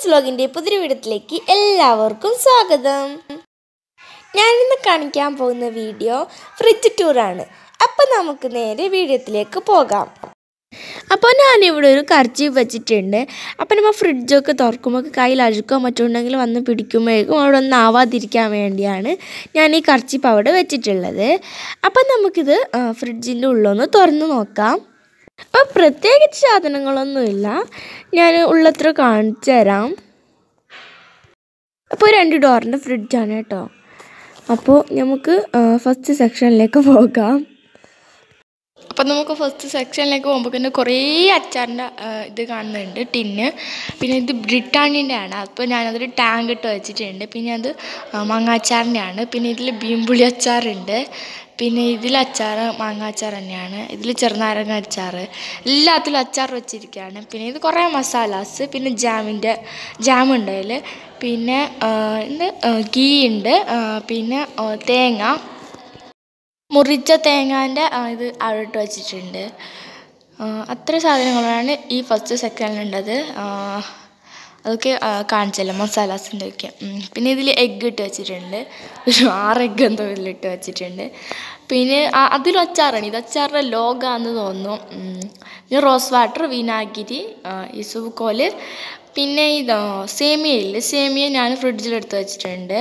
അമ്മൂസ് വ്ലോഗിൻ്റെ പുതിയ വീഡിയോത്തിലേക്ക് എല്ലാവർക്കും സ്വാഗതം ഞാനിന്ന് കാണിക്കാൻ പോകുന്ന വീഡിയോ ഫ്രിഡ്ജ് ടൂറാണ് അപ്പം നമുക്ക് നേരെ വീഡിയോത്തിലേക്ക് പോകാം അപ്പോൾ ഞാനിവിടെ ഒരു കർച്ചീഫ് വെച്ചിട്ടുണ്ട് അപ്പം നമ്മൾ ഫ്രിഡ്ജൊക്കെ തുറക്കുമ്പോൾ കയ്യിൽ അഴുക്കോ മറ്റോ ഉണ്ടെങ്കിൽ വന്ന് പിടിക്കുമ്പോഴേക്കും അവിടെ ഒന്നും ആവാതിരിക്കാൻ വേണ്ടിയാണ് ഞാൻ ഈ കർച്ചീഫ് അവിടെ വെച്ചിട്ടുള്ളത് അപ്പം നമുക്കിത് ഫ്രിഡ്ജിൻ്റെ ഉള്ളൊന്ന് തുറന്ന് നോക്കാം അപ്പോൾ പ്രത്യേകിച്ച് സാധനങ്ങളൊന്നുമില്ല ഞാൻ ഉള്ളത്ര കാണിച്ചു തരാം അപ്പോൾ രണ്ട് ഡോറിൻ്റെ ഫ്രിഡ്ജാണ് കേട്ടോ അപ്പോൾ നമുക്ക് ഫസ്റ്റ് സെക്ഷനിലേക്ക് പോകാം അപ്പം നമുക്ക് ഫസ്റ്റ് സെക്ഷനിലേക്ക് പോകുമ്പോൾ തന്നെ കുറേ അച്ചാറിൻ്റെ ഇത് കാണുന്നുണ്ട് ടിന്ന് പിന്നെ ഇത് ബ്രിട്ടാനിൻ്റെ ആണ് അപ്പോൾ ഞാനതൊരു ടാങ്ക് ഇട്ട് വെച്ചിട്ടുണ്ട് പിന്നെ അത് മാങ്ങാച്ചാറിൻ്റെ ആണ് പിന്നെ ഇതിൽ ബീമ്പുളി അച്ചാറുണ്ട് പിന്നെ ഇതിൽ അച്ചാർ മാങ്ങാച്ചാർ തന്നെയാണ് ഇതിൽ ചെറുനാരങ്ങ അച്ചാർ എല്ലാത്തിലും അച്ചാർ വെച്ചിരിക്കുകയാണ് പിന്നെ ഇത് കുറേ മസാലാസ് പിന്നെ ജാമിൻ്റെ ജാം ഉണ്ട് അതിൽ പിന്നെ എന്ത് ഗീ ഉണ്ട് പിന്നെ തേങ്ങ മുറിച്ച തേങ്ങാൻ്റെ ഇത് അവിടെ ഇട്ട് വെച്ചിട്ടുണ്ട് അത്ര സാധനങ്ങളാണ് ഈ ഫസ്റ്റ് സെക്ഷനിലുള്ളത് അതൊക്കെ കാണിച്ചല്ലോ മസാലാസിൻ്റെ ഒക്കെ പിന്നെ ഇതിൽ എഗ്ഗ് ഇട്ട് വെച്ചിട്ടുണ്ട് ഒരു ആറ് എഗ്ഗ് എന്തോ ഇതിലിട്ട് വെച്ചിട്ടുണ്ട് പിന്നെ അതിലും അച്ചാറാണ് ഇത് അച്ചാറിൻ്റെ ലോഗാന്ന് തോന്നുന്നു പിന്നെ റോസ് വാട്ടർ വിനാഗിരി ഇസുക്കോല് പിന്നെ ഇത് സേമിയ ഇല്ല സേമിയ ഞാൻ ഫ്രിഡ്ജിലെടുത്ത് വെച്ചിട്ടുണ്ട്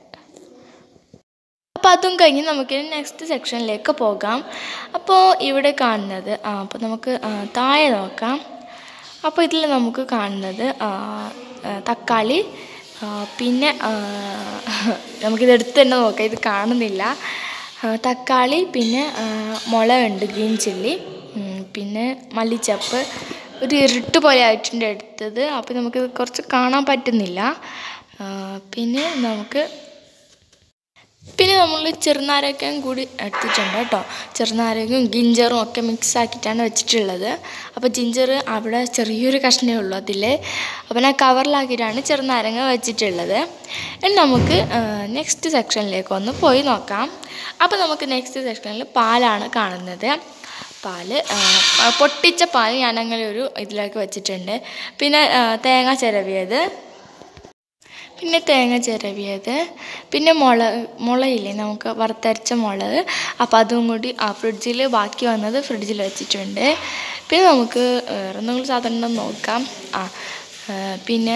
അപ്പോൾ അതും കഴിഞ്ഞ് നമുക്ക് നെക്സ്റ്റ് സെക്ഷനിലേക്ക് പോകാം അപ്പോൾ ഇവിടെ കാണുന്നത് ആ അപ്പോൾ നമുക്ക് താഴെ നോക്കാം അപ്പോൾ ഇതിൽ നമുക്ക് കാണുന്നത് തക്കാളി പിന്നെ നമുക്കിത് എടുത്ത് തന്നെ നോക്കാം ഇത് കാണുന്നില്ല തക്കാളി പിന്നെ മുളകുണ്ട് ഗ്രീൻ ചില്ലി പിന്നെ മല്ലിച്ചപ്പ് ഒരു ഇരുട്ട് പോലെ ആയിട്ടുണ്ട് എടുത്തത് അപ്പോൾ നമുക്കിത് കുറച്ച് കാണാൻ പറ്റുന്നില്ല പിന്നെ നമുക്ക് പിന്നെ നമ്മൾ ചെറുനാരകം കൂടി എടുത്തിട്ടുണ്ട് കേട്ടോ ചെറുനാരകവും ഗിഞ്ചറും ഒക്കെ മിക്സ് ആക്കിയിട്ടാണ് വെച്ചിട്ടുള്ളത് അപ്പോൾ ജിഞ്ചർ അവിടെ ചെറിയൊരു കഷ്ണമേ ഉള്ളൂ അതിൽ അപ്പോൾ ഞാൻ കവറിലാക്കിയിട്ടാണ് ചെറുനാരങ്ങ വെച്ചിട്ടുള്ളത് ഇനി നമുക്ക് നെക്സ്റ്റ് സെക്ഷനിലേക്ക് ഒന്ന് പോയി നോക്കാം അപ്പോൾ നമുക്ക് നെക്സ്റ്റ് സെക്ഷനിൽ പാലാണ് കാണുന്നത് പാല് പൊട്ടിച്ച പാൽ ഞാനങ്ങനെ ഒരു ഇതിലേക്ക് വെച്ചിട്ടുണ്ട് പിന്നെ തേങ്ങ ചിരവിയത് പിന്നെ തേങ്ങ ചിരവിയത് പിന്നെ മുളക് മുളയില്ലേ നമുക്ക് വറുത്തരച്ച മുളക് അപ്പോൾ അതും കൂടി ആ ഫ്രിഡ്ജിൽ ബാക്കി വന്നത് ഫ്രിഡ്ജിൽ വെച്ചിട്ടുണ്ട് പിന്നെ നമുക്ക് വേറെ എന്തെങ്കിലും സാധനം നോക്കാം ആ പിന്നെ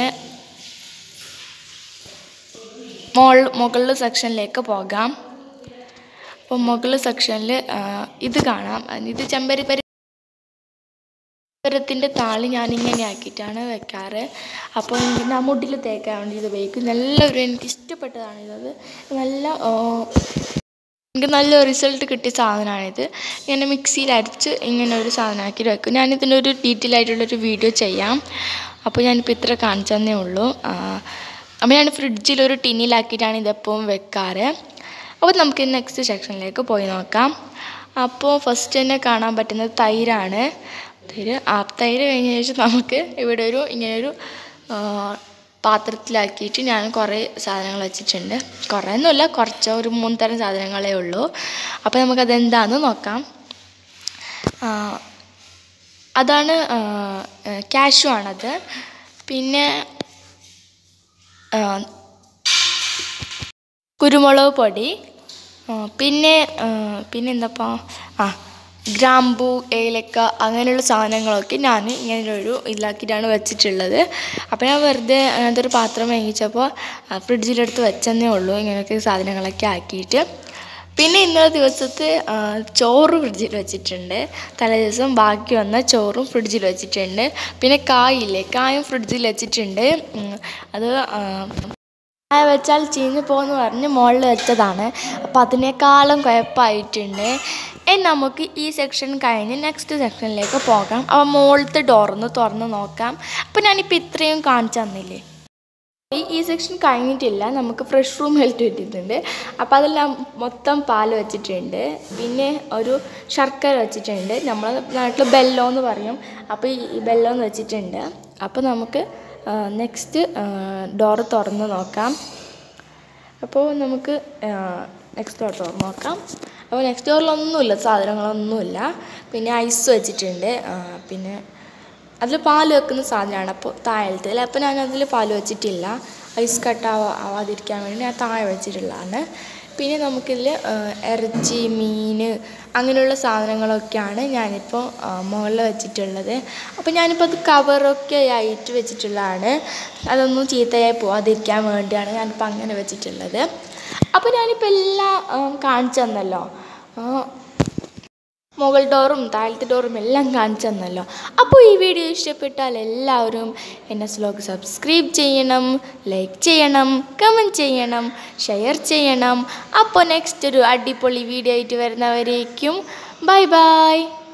മോൾ മുകളിൽ സെക്ഷനിലേക്ക് പോകാം അപ്പോൾ മുകളിൽ സെക്ഷനിൽ ഇത് കാണാം ഇത് ചെമ്പരിപ്പരി ത്തിൻ്റെ താളി ഞാനിങ്ങനെ ആക്കിയിട്ടാണ് വെക്കാറ് അപ്പോൾ ഞാൻ മുടിയിൽ തേക്കാൻ വേണ്ടി ഇത് ഉപയോഗിക്കും നല്ലൊരു എനിക്ക് ഇഷ്ടപ്പെട്ടതാണ് ഇതത് നല്ല എനിക്ക് നല്ല റിസൾട്ട് കിട്ടിയ സാധനമാണിത് ഇങ്ങനെ മിക്സിയിൽ അരച്ച് ഇങ്ങനെ ഒരു സാധനമാക്കി വെക്കും ഞാനിതിൻ്റെ ഒരു ഡീറ്റെയിൽ ആയിട്ടുള്ളൊരു വീഡിയോ ചെയ്യാം അപ്പോൾ ഞാനിപ്പോൾ ഇത്ര കാണിച്ചതന്നേ ഉള്ളൂ അപ്പോൾ ഞാൻ ഫ്രിഡ്ജിൽ ഒരു ടിന്നിലാക്കിയിട്ടാണ് ഇതെപ്പോഴും വെക്കാറ് അപ്പോൾ നമുക്ക് നെക്സ്റ്റ് സെക്ഷനിലേക്ക് പോയി നോക്കാം അപ്പോൾ ഫസ്റ്റ് തന്നെ കാണാൻ പറ്റുന്നത് തൈരാണ് തൈര് ആ തൈര് കഴിഞ്ഞ ശേഷം നമുക്ക് ഇവിടെ ഒരു ഇങ്ങനൊരു പാത്രത്തിലാക്കിയിട്ട് ഞാൻ കുറേ സാധനങ്ങൾ വെച്ചിട്ടുണ്ട് കുറേ ഒന്നുമില്ല കുറച്ച് ഒരു മൂന്ന് തരം സാധനങ്ങളേ ഉള്ളൂ അപ്പോൾ നമുക്കത് എന്താണെന്ന് നോക്കാം അതാണ് ക്യാഷു ആണത് പിന്നെ കുരുമുളക് പൊടി പിന്നെ പിന്നെ എന്താപ്പാ ആ ഗ്രാമ്പു ഏലക്ക അങ്ങനെയുള്ള സാധനങ്ങളൊക്കെ ഞാൻ ഇങ്ങനെ ഒരു ഇതിലാക്കിയിട്ടാണ് വെച്ചിട്ടുള്ളത് അപ്പോൾ ഞാൻ വെറുതെ അതൊരു പാത്രം വാങ്ങിച്ചപ്പോൾ ഫ്രിഡ്ജിലെടുത്ത് വെച്ചെന്നേ ഉള്ളൂ ഇങ്ങനെയൊക്കെ സാധനങ്ങളൊക്കെ ആക്കിയിട്ട് പിന്നെ ഇന്നത്തെ ദിവസത്തെ ചോറ് ഫ്രിഡ്ജിൽ വെച്ചിട്ടുണ്ട് തലേ ദിവസം ബാക്കി വന്ന ചോറും ഫ്രിഡ്ജിൽ വെച്ചിട്ടുണ്ട് പിന്നെ കായില്ലേ കായും ഫ്രിഡ്ജിൽ വെച്ചിട്ടുണ്ട് അത് കായ വെച്ചാൽ ചീഞ്ഞു പോകുമെന്ന് പറഞ്ഞ് മുകളിൽ വെച്ചതാണ് അപ്പോൾ അതിനേക്കാളും കുഴപ്പമായിട്ടുണ്ട് ഇനി നമുക്ക് ഈ സെക്ഷൻ കഴിഞ്ഞ് നെക്സ്റ്റ് സെക്ഷനിലേക്ക് പോകാം അപ്പോൾ മുകളിലത്തെ ഡോറൊന്ന് തുറന്ന് നോക്കാം അപ്പോൾ ഞാനിപ്പോൾ ഇത്രയും കാണിച്ചു തന്നില്ലേ ഈ സെക്ഷൻ കഴിഞ്ഞിട്ടില്ല നമുക്ക് ഫ്രഷ് റൂം ഹെൽത്ത് കിട്ടിയിട്ടുണ്ട് അപ്പോൾ അതെല്ലാം മൊത്തം പാൽ വെച്ചിട്ടുണ്ട് പിന്നെ ഒരു ശർക്കര വെച്ചിട്ടുണ്ട് നമ്മൾ നാട്ടിൽ ബെല്ലോ എന്ന് പറയും അപ്പോൾ ഈ ബെല്ലോ എന്ന് വെച്ചിട്ടുണ്ട് അപ്പോൾ നമുക്ക് നെക്സ്റ്റ് ഡോറ് തുറന്ന് നോക്കാം അപ്പോൾ നമുക്ക് നെക്സ്റ്റ് ഡോർ തുറന്ന് നോക്കാം അപ്പോൾ നെക്സ്റ്റ് ഡോറിലൊന്നുമില്ല സാധനങ്ങളൊന്നുമില്ല പിന്നെ ഐസ് വെച്ചിട്ടുണ്ട് പിന്നെ അതിൽ പാൽ വെക്കുന്ന സാധനമാണ് അപ്പോൾ താഴത്തിൽ അപ്പോൾ ഞാൻ അതിൽ പാൽ വെച്ചിട്ടില്ല ഐസ് കട്ട് ആവാ ആവാതിരിക്കാൻ വേണ്ടി ഞാൻ താഴെ വെച്ചിട്ടുള്ളതാണ് പിന്നെ നമുക്കിതിൽ ഇറച്ചി മീൻ അങ്ങനെയുള്ള സാധനങ്ങളൊക്കെയാണ് ഞാനിപ്പോൾ മുകളിൽ വെച്ചിട്ടുള്ളത് അപ്പോൾ ഞാനിപ്പോൾ അത് കവറൊക്കെ ആയിട്ട് വെച്ചിട്ടുള്ളതാണ് അതൊന്നും ചീത്തയായി പോവാതിരിക്കാൻ വേണ്ടിയാണ് ഞാനിപ്പോൾ അങ്ങനെ വെച്ചിട്ടുള്ളത് അപ്പോൾ ഞാനിപ്പോൾ എല്ലാം ഉം, കാണിച്ചു തന്നല്ലോ ആ, മുകൾ ഡോറും താഴത്തെ ഡോറും എല്ലാം കാണിച്ചു തന്നല്ലോ അപ്പോൾ ഈ വീഡിയോ ഇഷ്ടപ്പെട്ടാൽ എല്ലാവരും എന്നെ സ്ലോഗ് സബ്സ്ക്രൈബ് ചെയ്യണം ലൈക്ക് ചെയ്യണം കമൻറ്റ് ചെയ്യണം ഷെയർ ചെയ്യണം അപ്പോൾ നെക്സ്റ്റ് ഒരു അടിപൊളി വീഡിയോ ആയിട്ട് വരുന്നവരേക്കും ബൈ ബൈ